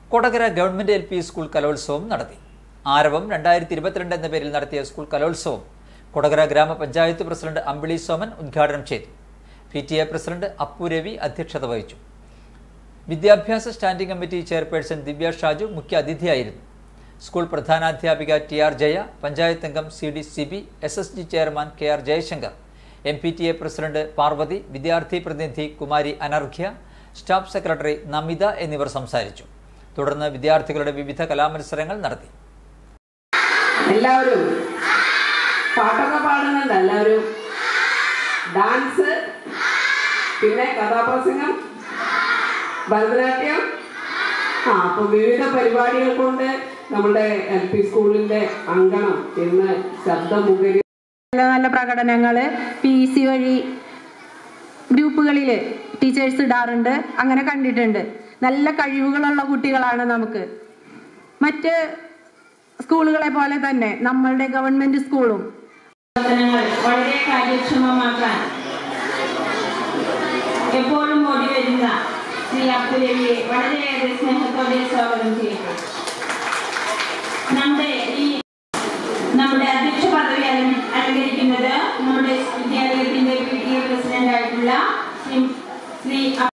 Kodakara government L P school കലോത്സവം നടത്തി ആരവം രണ്ടായിരത്തി ഇരുപത്തിരണ്ട് എന്ന പേരിൽ നടത്തിയ സ്കൂൾ കലോത്സവം കൊടകര ഗ്രാമപഞ്ചായത്ത് പ്രസിഡന്റ് അമ്പിളി സോമൻ ഉദ്ഘാടനം ചെയ്തു P T A president Appu Ravi അധ്യക്ഷത വഹിച്ചു വിദ്യാഭ്യാസ standing committee chairperson Divya Shaju മുഖ്യ അതിഥിയായിരുന്നു സ്കൂൾ പ്രധാനാധ്യാപിക ടി ആർ ജയ പഞ്ചായത്ത് അംഗം C D Sibi S S G chairman K R Jayashankar M P T A president Parvathy വിദ്യാർത്ഥി പ്രതിനിധി കുമാരി അനർഘ്യ സ്റ്റാഫ് സെക്രട്ടറി നമിത എന്നിവർ സംസാരിച്ചു തുടർന്ന് വിദ്യാർത്ഥികളുടെ വിവിധ കലാമത്സരങ്ങൾ നടത്തി എല്ലാവരും പാട്ടൊക്കെ പാടുന്നുണ്ട് എല്ലാവരും ഡാൻസ് പിന്നെ കഥാപ്രസംഗം ഭരതനാട്യം ആ അപ്പൊ വിവിധ പരിപാടികൾ കൊണ്ട് നമ്മുടെ എൽ പി സ്കൂളിന്റെ അങ്കണം ഇന്ന് ശബ്ദമുഖരി നല്ല നല്ല പ്രകടനങ്ങൾ പി സി വഴി ഗ്രൂപ്പുകളിൽ ടീച്ചേഴ്സ് ഇടാറുണ്ട് അങ്ങനെ കണ്ടിട്ടുണ്ട് നല്ല കഴിവുകളുള്ള കുട്ടികളാണ് നമുക്ക് മറ്റ് സ്കൂളുകളെ പോലെ തന്നെ നമ്മളുടെ ഗവൺമെന്റ് സ്കൂളും പ്രവർത്തനങ്ങൾ വളരെ കാര്യക്ഷമമാക്കാൻ എപ്പോഴും ഓടി വരുന്ന ശ്രീ അബ്ദുലവിയെ വളരെയേറെ സ്നേഹത്തോടെ സ്വാഗതം ചെയ്യുന്നു നമ്മുടെ ഈ നമ്മുടെ അധ്യക്ഷ പദവി അലങ്ക- അലങ്കരിക്കുന്നത് നമ്മുടെ വിദ്യാലയത്തിന്റെ പി ടി എ പ്രസിഡന്റ് ആയിട്ടുള്ള ശ്രീ ശ്രീ